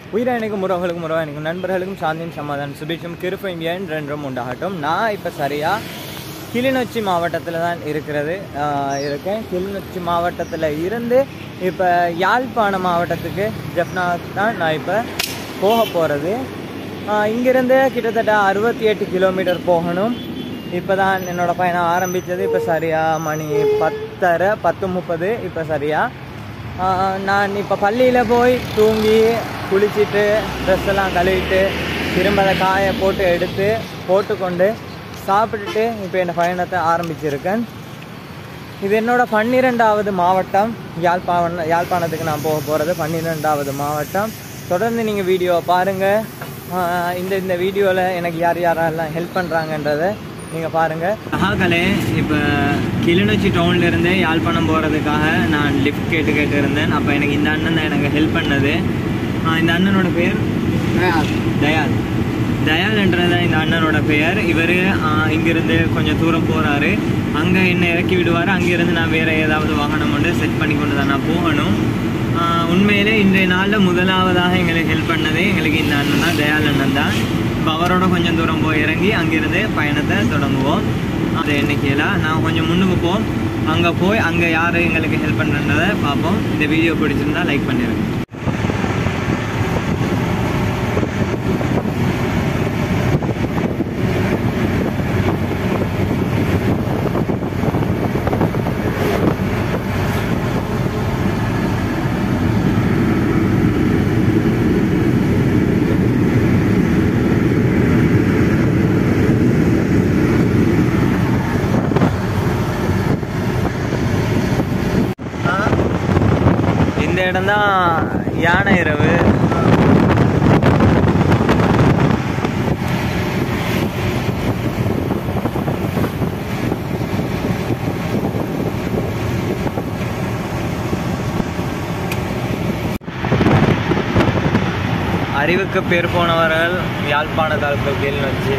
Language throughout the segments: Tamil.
உயிரணிக்கும் உறவுகளுக்கும் உறவாணிக்கும் நண்பர்களுக்கும் சாந்தியும் சமாதானம் சுபிட்சும் கிருப்பையும் என்றென்றும் உண்டாகட்டும் நான் இப்போ சரியாக கிளிநொச்சி மாவட்டத்தில் தான் இருக்கிறது ஆஹ் இருக்கேன் கிளிநொச்சி மாவட்டத்தில் இருந்து இப்போ யாழ்ப்பாணம் மாவட்டத்துக்கு ஜப்னா தான் நான் இப்போ போக போகிறது இங்கேருந்து கிட்டத்தட்ட அறுபத்தி எட்டு கிலோமீட்டர் போகணும் இப்போ தான் என்னோட பயணம் ஆரம்பித்தது இப்போ சரியாக மணி பத்தரை பத்து முப்பது இப்போ சரியாக ஆஹ் நான் இப்போ பள்ளியில் போய் தூங்கி குளிச்சுட்டு ட்ரெஸ் எல்லாம் கழுவிட்டு திரும்ப அதை காய போட்டு எடுத்து போட்டுக்கொண்டு சாப்பிட்டுட்டு இப்போ என் பயணத்தை ஆரம்பிச்சிருக்கேன் இது என்னோட பன்னிரெண்டாவது மாவட்டம் யாழ்ப்பாணம் யாழ்ப்பாணத்துக்கு நான் போக போகிறது பன்னிரெண்டாவது மாவட்டம் தொடர்ந்து நீங்கள் வீடியோவை பாருங்கள் இந்த இந்த வீடியோவில் எனக்கு யார் யாரெல்லாம் ஹெல்ப் பண்ணுறாங்கன்றதை நீங்கள் பாருங்கள் மகாகலே இப்போ கிளிநொச்சி டவுன்லேருந்து யாழ்ப்பாணம் போகிறதுக்காக நான் லிஃப்ட் கேட்டு கேட்டு இருந்தேன் அப்போ எனக்கு இந்த அண்ணன் தான் எனக்கு ஹெல்ப் பண்ணது ஆஹ் இந்த அண்ணனோட பேர் தயால் தயால்ன்றதான் இந்த அண்ணனோட பெயர் இவர் இங்கிருந்து கொஞ்சம் தூரம் போகிறாரு அங்கே என்னை இறக்கி விடுவார் அங்கேருந்து நான் வேறு ஏதாவது வாகனம் வந்து செட் பண்ணி கொண்டு தான் நான் போகணும் ஆஹ் உண்மையிலே இன்றைய நாளில் முதலாவதாக எங்களுக்கு ஹெல்ப் பண்ணதே எங்களுக்கு இந்த அண்ணன் தான் தயால் அண்ணன் தான் இப்போ அவரோட கொஞ்சம் தூரம் போய் இறங்கி அங்கிருந்து பயணத்தை தொடங்குவோம் அது என்னைக்கெல்லாம் நான் கொஞ்சம் முன்னுக்கு போவோம் அங்கே போய் அங்கே யார் எங்களுக்கு ஹெல்ப் பண்ணுறதை பார்ப்போம் இந்த வீடியோ பிடிச்சிருந்தா லைக் பண்ணிடுங்க இந்த இடம் தான் யானை இரவு அறிவுக்கு பேர் போனவர்கள் யாழ்ப்பாண தாலுக்கு கீழ் வச்சு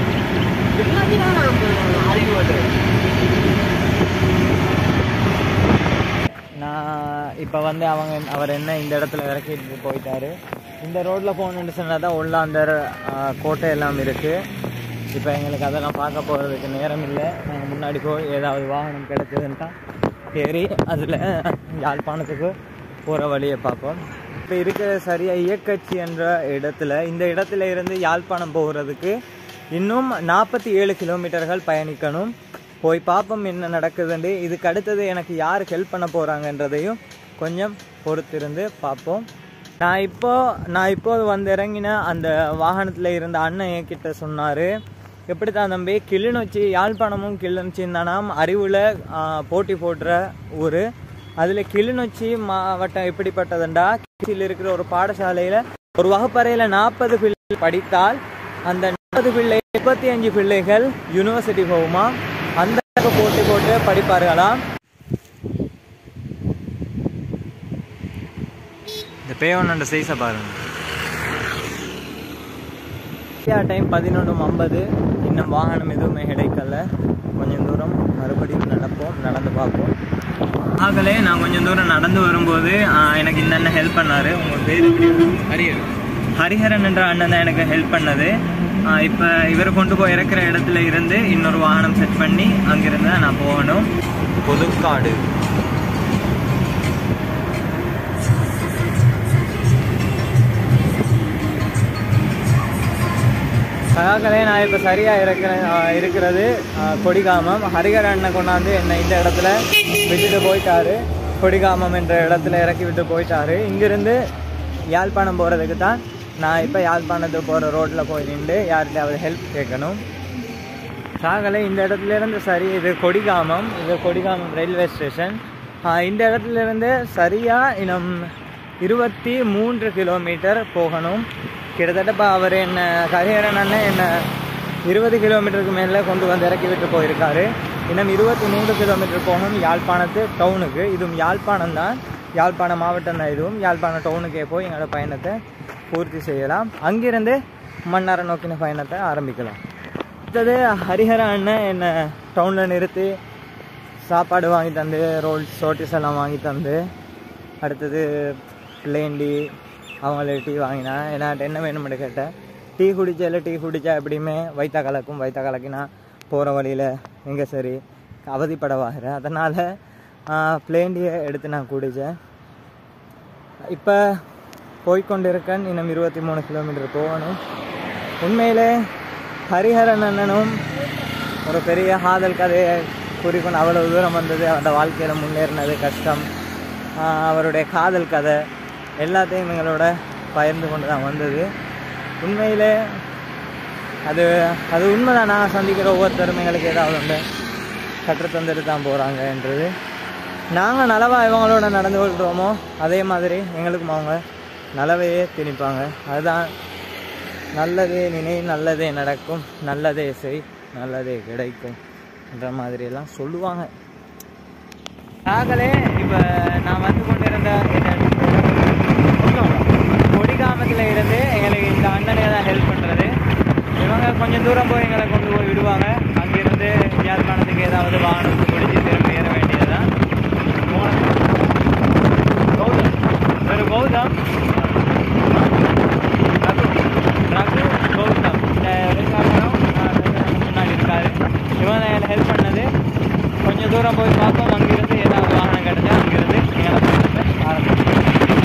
நான் இப்போ வந்து அவங்க அவர் என்ன இந்த இடத்துல இறக்கிட்டு போயிட்டாரு இந்த ரோட்டில் போகணுன்னு சொன்னால் தான் உள்ளாந்தர் ஆஹ், கோட்டை எல்லாம் இருக்குது இப்போ எங்களுக்கு அதெல்லாம் பார்க்க போகிறதுக்கு நேரம் இல்லை நாங்கள் முன்னாடி போய் ஏதாவது வாகனம் கிடைச்சதுன்னா சரி அதில் யாழ்ப்பாணத்துக்கு போகிற வழியை பார்ப்போம் இப்போ இருக்கிற சரியாக இயக்கச்சி என்ற இடத்துல இந்த இடத்துல இருந்து யாழ்ப்பாணம் போகிறதுக்கு இன்னும் நாற்பத்தி ஏழு கிலோமீட்டர்கள் பயணிக்கணும் போய் பார்ப்போம் என்ன நடக்குதுன்னு இதுக்கு அடுத்தது எனக்கு யார் ஹெல்ப் பண்ண போகிறாங்கன்றதையும் கொஞ்சம் பொறுத்திருந்து பார்ப்போம் நான் இப்போ நான் இப்போ வந்து இறங்கின அந்த வாகனத்தில் இருந்த அண்ணன் என்கிட்ட சொன்னார் எப்படி தான் தம்பி கிளிநொச்சி யாழ்ப்பாணமும் கிளிநொச்சியும் தானாம் அறிவில் போட்டி போடுற ஊர் அதில் கிளிநொச்சி மாவட்டம் எப்படிப்பட்டதுண்டா கிளிநொச்சியில் இருக்கிற ஒரு பாடசாலையில் ஒரு வகுப்பறையில் நாற்பது பிள்ளை படித்தால் அந்த நாற்பது பிள்ளை முப்பத்தி அஞ்சு பிள்ளைகள் யூனிவர்சிட்டி போகுமா அந்த அளவுக்கு போட்டி போட்டு படிப்பார்களாம் இந்த பேவனோட சைஸை பாருங்க டைம் பதினொன்று ஐம்பது இன்னும் வாகனம் எதுவுமே கிடைக்கல கொஞ்சம் தூரம் மறுபடியும் நடப்போம் நடந்து பார்ப்போம் ஆகலே நான் கொஞ்சம் தூரம் நடந்து வரும்போது ஆஹ், எனக்கு இந்த அண்ணன் ஹெல்ப் பண்ணாரு உங்க பேர் எப்படி ஹரிஹரன் ஹரிஹரன் என்ற அண்ணன் தான் எனக்கு ஹெல்ப் பண்ணது ஆஹ், இப்ப இவர் கொண்டு போய் இறக்குற இடத்துல இருந்து இன்னொரு வாகனம் செட் பண்ணி அங்கிருந்து தான் நான் போகணும் புதுக்காடு சகாக்கலே நான் இப்போ சரியாக இருக்கிற இருக்கிறது ஆஹ், கொடிகாமம் ஹரிகர அண்ணன் கொண்டாந்து என்னை இந்த இடத்துல விட்டுட்டு போயிட்டாரு கொடிகாமம் என்ற இடத்துல இறக்கி விட்டு போயிட்டாரு இங்கிருந்து யாழ்ப்பாணம் போகிறதுக்கு தான் நான் இப்போ யாழ்ப்பாணத்துக்கு போகிற ரோட்டில் போய் நின்று யார்கிட்டயாவது ஹெல்ப் கேட்கணும் சாகலை இந்த இடத்துல இருந்து சரி இது கொடிகாமம் இது கொடிகாமம் ரயில்வே ஸ்டேஷன் ஆஹ், இந்த இடத்துல இருந்து சரியாக இன்னும் இருபத்தி மூன்று கிலோமீட்டர் போகணும் கிட்டத்தட்ட இப்போ அவர் என்ன கரியரன் அண்ணன் என்ன இருபது கிலோமீட்டருக்கு மேலே கொண்டு வந்து இறக்கி விட்டு போயிருக்காரு இன்னும் இருபத்தி மூன்று கிலோமீட்டர் போகணும் யாழ்ப்பாணத்து டவுனுக்கு இதுவும் யாழ்ப்பாணம் தான் யாழ்ப்பாணம் மாவட்டம் தான் இதுவும் யாழ்ப்பாணம் டவுனுக்கே போய் எங்களோட பயணத்தை பூர்த்தி செய்யலாம் அங்கிருந்து மன்னாரை நோக்கின பயணத்தை ஆரம்பிக்கலாம் அடுத்தது ஹரிஹர அண்ணன் என்னை டவுனில் நிறுத்தி சாப்பாடு வாங்கி தந்து ரோல்ஸ் ரோட்டிஸ் எல்லாம் வாங்கி தந்து அடுத்தது பிளேண்டி அவங்களே டீ வாங்கினேன் என்னாட்ட என்ன வேணும்னு கேட்டேன் டீ குடிச்சால டீ குடித்தா எப்படியுமே வயிற்ற கலக்கும் வயிற்ற கலக்கினா போகிற வழியில் எங்கே சரி அவதிப்படவாகிறேன் அதனால் பிளேன் டீயை எடுத்து நான் குடித்தேன் இப்போ போய்கொண்டிருக்கேன் இன்னும் இருபத்தி மூணு கிலோமீட்டர் போகணும் உண்மையிலே ஹரிஹரன் அண்ணனும் ஒரு பெரிய காதல் கதையை கூறிக்கொண்டு அவ்வளவு தூரம் வந்தது அவரோட வாழ்க்கையில் முன்னேறினது கஷ்டம் ஆஹ் அவருடைய காதல் கதை எல்லாத்தையும் எங்களோட பகிர்ந்து கொண்டு தான் வந்தது உண்மையிலே அது அது உண்மைதான் நான் சந்திக்கிற ஒவ்வொருத்தரும் எங்களுக்கு ஏதாவது ஒன்று கற்றுத்தந்துட்டு தான் போகிறாங்கன்றது நாங்கள் நலவா இவங்களோட நடந்து கொள்கிறோமோ அதே மாதிரி எங்களுக்கும் அவங்க நலவையே திணிப்பாங்க அதுதான் நல்லதே நினை நல்லதே நடக்கும் நல்லதே செய் நல்லதே கிடைக்கும் என்ற மாதிரியெல்லாம் சொல்லுவாங்க ஆகலே இப்போ நான் வந்து கொண்டிருந்த கொடிகாமத்தில் இருந்து எங்களுக்கு இந்த அண்ணனே தான் ஹெல்ப் பண்ணுறது இவங்க கொஞ்சம் தூரம் போய் எங்களை கொண்டு போய் விடுவாங்க அங்கிருந்து யாழ்ப்பாணத்துக்கு ஏதாவது வாகனம் பிடிச்சி திரும்ப ஏற வேண்டியதுதான் கௌதம் ஒரு கௌதம் ரகு ரகு கௌதம் இந்த வெளிநாட்டரும் முன்னாடி இருக்காரு இவன் தான் ஹெல்ப் பண்ணது கொஞ்சம் தூரம் போய் பார்ப்போம் அங்கிருந்து ஏதாவது வாகனம் கிடைச்சா அங்கிருந்து எங்களை ஆரம்பிச்சோம்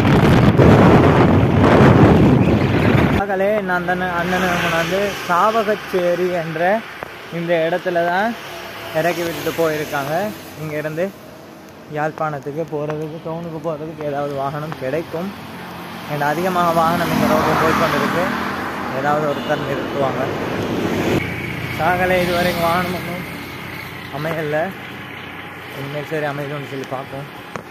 மகளே நான் தானே அண்ணனை கொண்டாந்து சாவகச்சேரி என்ற இந்த இடத்துல தான் இறக்கி விட்டுட்டு போயிருக்காங்க இங்கேருந்து யாழ்ப்பாணத்துக்கு போகிறதுக்கு டவுனுக்கு போகிறதுக்கு ஏதாவது வாகனம் கிடைக்கும் அண்ட் அதிகமாக வாகனம் இந்த ரோட்டில் போய்கொண்டிருக்கு ஏதாவது ஒருத்தர் நிறுத்துவாங்க சாகலை இது வரைக்கும் வாகனம் ஒன்றும் அமையல இனிமேல் சரி அமைதுன்னு சொல்லி பார்ப்போம்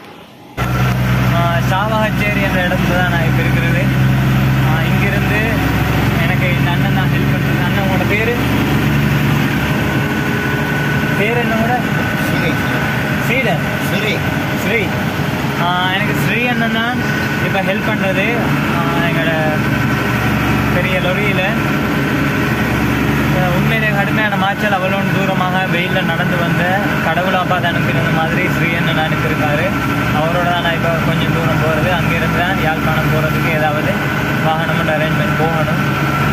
சாவகச்சேரி என்ற இடத்துல தான் நான் இப்போ இருக்கிறது ஆஹ் இங்கிருந்து எனக்கு இந்த அண்ணன் தான் ஹெல்ப் பண்ணுறது அண்ணன் உங்களோட பேர் பேர் என்ன கூட ஸ்ரீதர் சரி ஸ்ரீ ஆஹ் எனக்கு ஸ்ரீ அண்ணன் தான் இப்போ ஹெல்ப் பண்ணுறது எங்களோட பெரிய லொரியில் உண்மையிலே கடுமையான மாய்ச்சல் அவ்வளோ தூரமாக வெயிலில் நடந்து வந்த கடவுளா பார்த்து அனுப்பியிருந்த மாதிரி ஸ்ரீ அண்ணன் அனுப்பியிருக்காரு அவரோட தான் நான் இப்போ கொஞ்சம் தூரம் போகிறது அங்கேருந்து தான் யாழ்ப்பாணம் போகிறதுக்கு ஏதாவது வாகனம் அரேஞ்ச்மெண்ட் போகணும்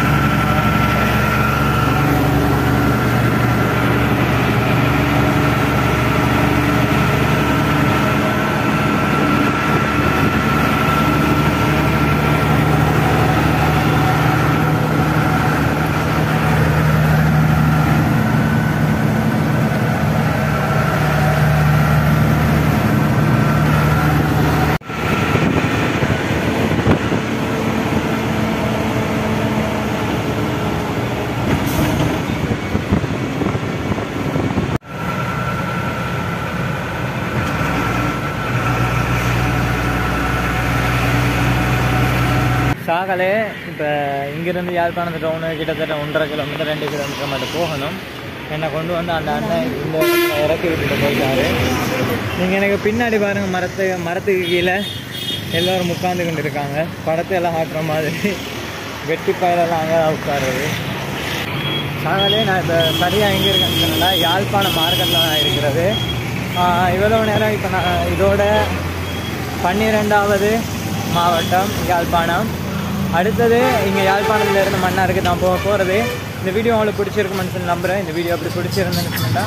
சாகலே இப்போ இங்கேருந்து யாழ்ப்பாணத்து டவுனு கிட்டத்தட்ட ஒன்றரை கிலோமீட்டர் ரெண்டு கிலோமீட்டர் மட்டும் போகணும் என்னை கொண்டு வந்து அந்த அண்ணன் இந்த இடத்துல இறக்கி விட்டுட்டு போயிட்டாரு நீங்கள் எனக்கு பின்னாடி பாருங்கள் மரத்து மரத்துக்கு கீழே எல்லோரும் உட்கார்ந்து கொண்டு இருக்காங்க படத்தை எல்லாம் ஆட்டுற மாதிரி வெட்டி பயிரெல்லாம் அங்கே தான் உட்காருது சாகலே நான் இப்போ சரியாக எங்கே இருக்கேன்னு சொன்னா யாழ்ப்பாணம் மார்க்கெட்டில் தான் இருக்கிறது ஆஹ் இவ்வளவு நேரம் இப்போ நான் இதோட பன்னிரெண்டாவது மாவட்டம் யாழ்ப்பாணம் அடுத்தது இங்கே யாழ்ப்பாணத்தில் இருந்து மன்னாருக்கு நான் போக போகிறது இந்த வீடியோ உங்களுக்கு பிடிச்சிருக்குமென்னு சொல்லி நம்புகிறேன் இந்த வீடியோ அப்படி பிடிச்சிருந்தேன்னு சொன்னா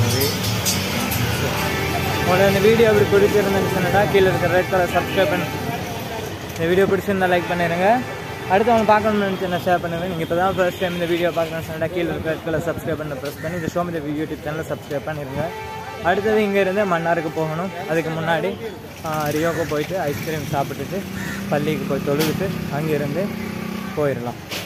உங்களுக்கு இந்த வீடியோ அப்படி பிடிச்சிருந்தேன்னு சொன்னா கீழே இருக்கிற ரெட் கலர் சப்ஸ்கிரைப் பண்ணி இந்த வீடியோ பிடிச்சிருந்தா லைக் பண்ணிடுங்க அடுத்தவங்க பார்க்கணும்னு நினச்சி ஷேர் பண்ணுங்கள் நீங்கள் இப்போ தான் ஃபர்ஸ்ட் டைம் இந்த வீடியோ பார்க்கணும்னு சொன்னா கீழே இருக்கிற ரெட் கலர் சப்ஸ்கிரைப் பண்ண ப்ரெஸ் பண்ணி இந்த ஷோமி யூடியூப் சேனலை சப்ஸ்கிரைப் பண்ணிடுங்க அடுத்தது இங்கேருந்து மன்னாருக்கு போகணும் அதுக்கு முன்னாடி ஆஹ், ரியோக்கு போயிட்டு ஐஸ்கிரீம் சாப்பிட்டுட்டு பள்ளிக்கு போய் தொழுதுட்டு அங்கேருந்து போயிடலாம்